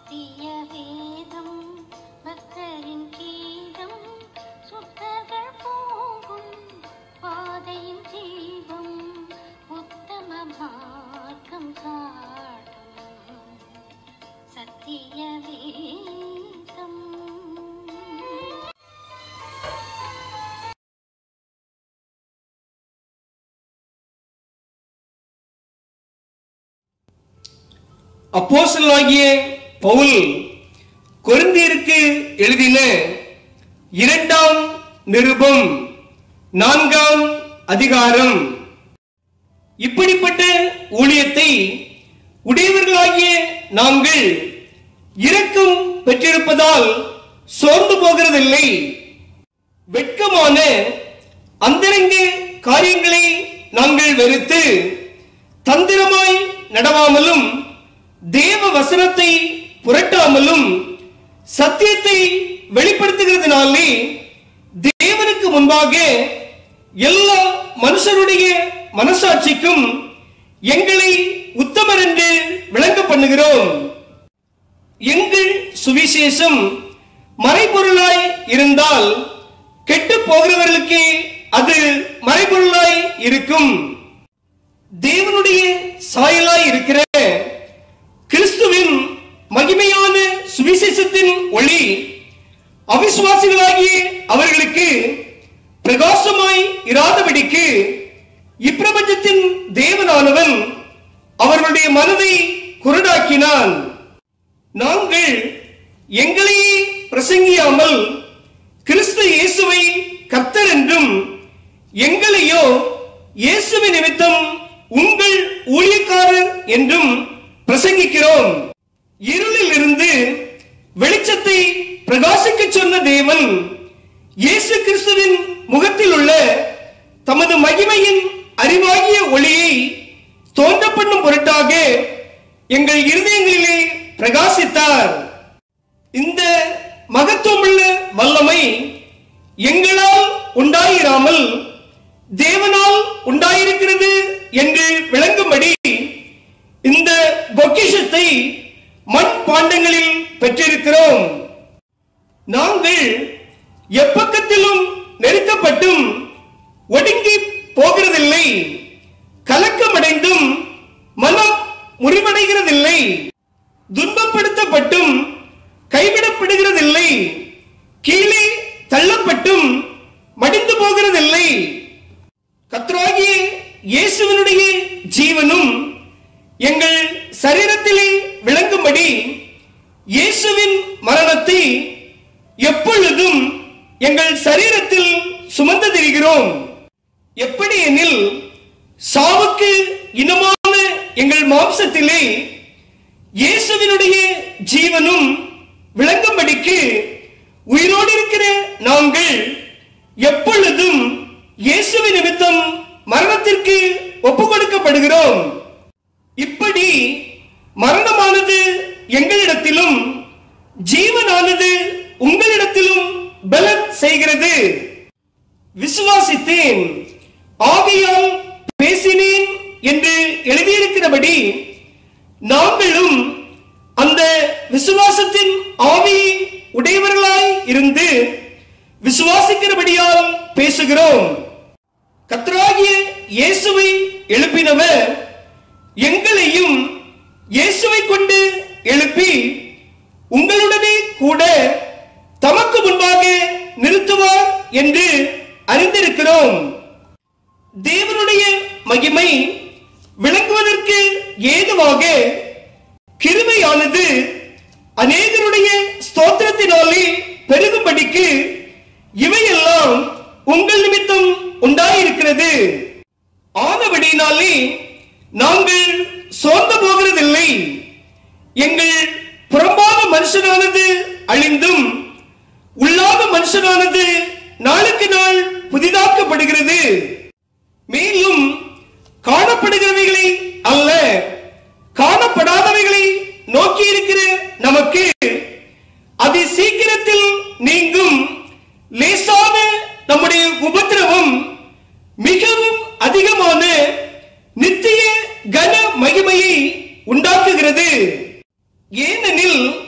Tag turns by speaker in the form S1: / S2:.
S1: சத்திய வேதம் பக்தரின் கீதம் சுத்தர்கள் போகும் பாதையின் ஜீவம் உத்தம மார்க்கம் காட்டும் சத்திய வேதம்
S2: அப்போஸ்தலனாகிய பவுல் கொரிந்தியருக்கு எழுதின இரண்டாம் நிருபம் நான்காம் அதிகாரம் இப்படிப்பட்ட ஊழியத்தை உடையவர்களாகிய நாங்கள் இரக்கம் பெற்றிருப்பதால் சோர்ந்து போகிறதில்லை வெட்கமான அந்தரங்க காரியங்களை நாங்கள் வெறுத்து தந்திரமாய் நடவாமலும் தேவ வசனத்தை புரட்டாமலும் சத்தியத்தை வெளிப்படுத்துகிறதுனாலே தேவனுக்கு முன்பாக எல்லா மனுஷருடைய மனசாட்சிக்கும் எங்களை உத்தமர் என்று விளங்க பண்ணுகிறோம் எங்கள் சுவிசேஷம் மறைபொருளாய் இருந்தால் கெட்டு போகிறவர்களுக்கு அது மறைபொருளாய் இருக்கும் தேவனுடைய சாயலாய் இருக்கிற கிறிஸ்துவின் மகிமையான சுவிசேஷத்தின் ஒளி அவிசுவாசிகளாகிய அவர்களுக்கு பிரகாசமாய் இராதபடிக்கு இப்பிரபஞ்சத்தின் தேவனானவன் அவர்களுடைய மனதை குருடாக்கினான் நாங்கள் எங்களையே பிரசங்கியாமல் கிறிஸ்து இயேசுவை கர்த்தர் என்றும் எங்களையோ இயேசுவின் நிமித்தம் உங்கள் ஊழியக்காரர் என்றும் பிரசங்கிக்கிறோம் இருளில் இருந்து வெளிச்சத்தை பிரகாசிக்க சொன்ன தேவன் இயேசு கிறிஸ்துவின் முகத்தில் உள்ள தமது மகிமையின் அறிவாகிய ஒளியை தோன்ற பண்ணும் பொருட்டாக எங்கள் இருதயங்களிலே பிரகாசித்தார் இந்த மகத்துவமுள்ள வல்லமை எங்களால் உண்டாயிராமல் தேவனால் உண்டாயிருக்கிறது என்று விளங்கும்படி இந்த பொக்கிஷத்தை மண் பாண்டங்களில் பெற்றிருக்கிறோம் நாங்கள் எப்பக்கத்திலும் நெருக்கப்பட்டும் ஒடுங்கி போகிறதில்லை கலக்கமடைந்தும் மனம் முறிவடைகிறதில்லை துன்பப்படுத்தப்பட்டும் கைவிடப்படுகிறதில்லை கீழே தள்ளப்பட்டும் மடிந்து போகிறதில்லை கத்ராகிய இயேசுவினுடைய ஜீவனும் எங்கள் சரீரத்திலே விளங்கும்படி இயேசுவின் மரணத்தை எப்பொழுதும் எங்கள் சரீரத்தில் சுமந்து திரிகிறோம் எப்படி எனில் சாவுக்கு இனமான எங்கள் மாம்சத்திலே இயேசுவினுடைய ஜீவனும் விளங்கும்படிக்கு உயிரோடு இருக்கிற நாங்கள் எப்பொழுதும் இயேசுவின் நிமித்தம் மரணத்திற்கு ஒப்பு கொடுக்கப்படுகிறோம் இப்படி மரணமானது எங்களிடத்திலும் ஜீவனானது உங்களிடத்திலும் பலன் செய்கிறது விசுவாசித்தேன் ஆவியால் பேசினேன் என்று எழுதியிருக்கிறபடி நாங்களும் அந்த விசுவாசத்தின் ஆவியை உடையவர்களாய் இருந்து விசுவாசிக்கிறபடியால் பேசுகிறோம் கர்த்தராகிய இயேசுவை எழுப்பினவர் எங்களையும் இயேசுவை கொண்டு எழுப்பி உங்களுடனே கூட தமக்கு முன்பாக நிறுத்துவார் என்று அறிந்திருக்கிறோம் தேவனுடைய மகிமை விளங்குவதற்கு ஏதுவாக கிருபையானது அநேகருடைய ஸ்தோத்திரத்தினாலே பெருகும்படிக்கு இவையெல்லாம் உங்கள் நிமித்தம் உண்டாயிருக்கிறது ஆனபடியினாலே நாங்கள் சோர்ந்து போகிறதில்லை எங்கள் புறம்பான மனுஷனானது அழிந்தும் உள்ளாத மனுஷனானது நாளுக்கு நாள் புதிதாக்கப்படுகிறது மேலும் காணப்படுகிறவைகளை அல்ல காணப்படாதவைகளை நோக்கி இருக்கிற நமக்கு அதி சீக்கிரத்தில் நீங்கும் லேசான நம்முடைய உபத்திரவம் மிகவும் அதிகமான நித்திய கன மகிமையை உண்டாக்குகிறது ஏனெனில்